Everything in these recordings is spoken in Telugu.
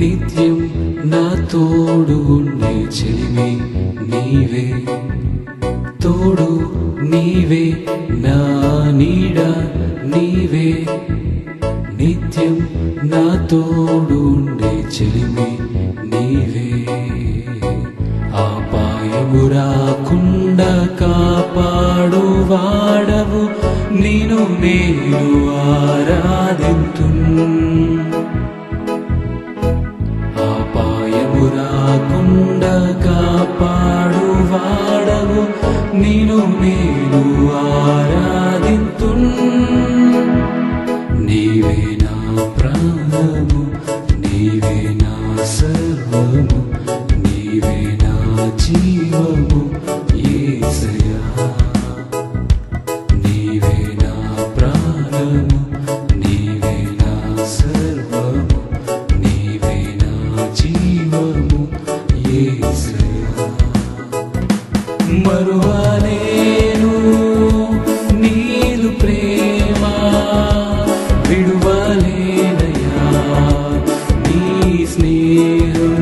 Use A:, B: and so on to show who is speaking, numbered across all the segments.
A: నిత్యం నా తోడు ఉండే చెలిమి నీవే తోడు నీవే నా నీడ నీవే నిత్యం నా తోడు ఉండే చెలిమి నీవే ఆపాయము రాకుండా కాపాడు వాడవు నేను నేను ఆరాధింతున్ ఆపాయము రాకుండా కాపాడు వాడవు నేను నేను ఆరాధింతున్ నీవే నా ప్రాణము నీవే నా సర్వము నీవే నా జీవము యేసయ్యా నీవే నా ప్రాణము నీవే నా సర్వము నీవే నా జీవము యేసయ్యా మరువలేను నీదు ప్రేమ విడువలేనయా నీ స్నేహం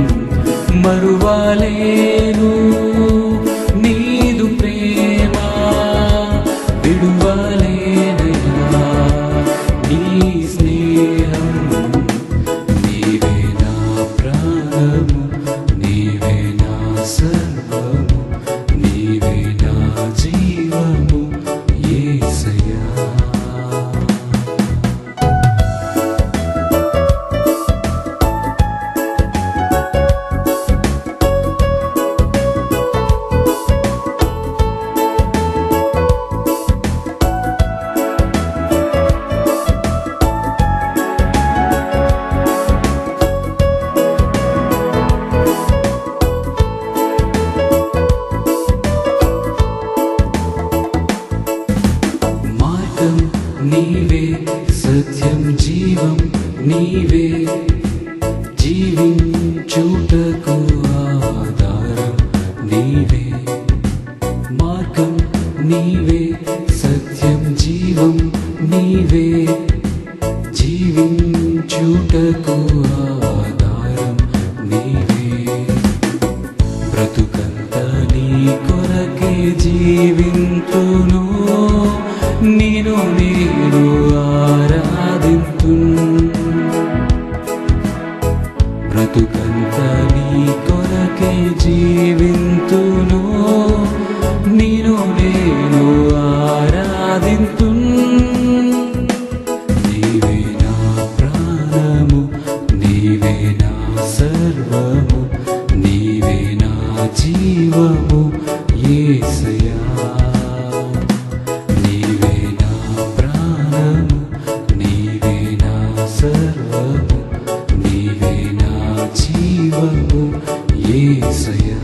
A: మరువలేను నీదు ప్రేమ విడువలేనయా నీ స్నేహం నీవే నా ప్రాణము నీవే నా సర్వము నీవే నా జీవము యేసయ్యా మార్గం నీవే సత్యం జీవం నీవే జీవించుటకు ఆధారం నీవే మార్గం నీవే సత్యం జీవం నీవే జీవించుటకు ఆధారం నీవే బ్రతుకంత నీ కొరకే జీవింతును నేను నేను ఆరాధింతు బ్రతుకంత నీ కొరకే జీవింతును నేను నేను ఆరాధింతు నీవే నా ప్రాణము నీవే నా సర్వము నీవే నా జీవము యేసయ్యా నీవే నా ప్రాణము నీవే నా సర్వము నీవే నా జీవము యేసయ్యా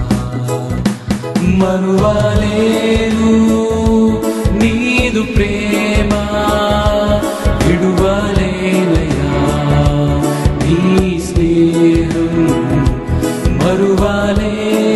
A: మరువలేను నీదు ప్రేమ విడువలేనయా నీ స్నేహం మరువలేను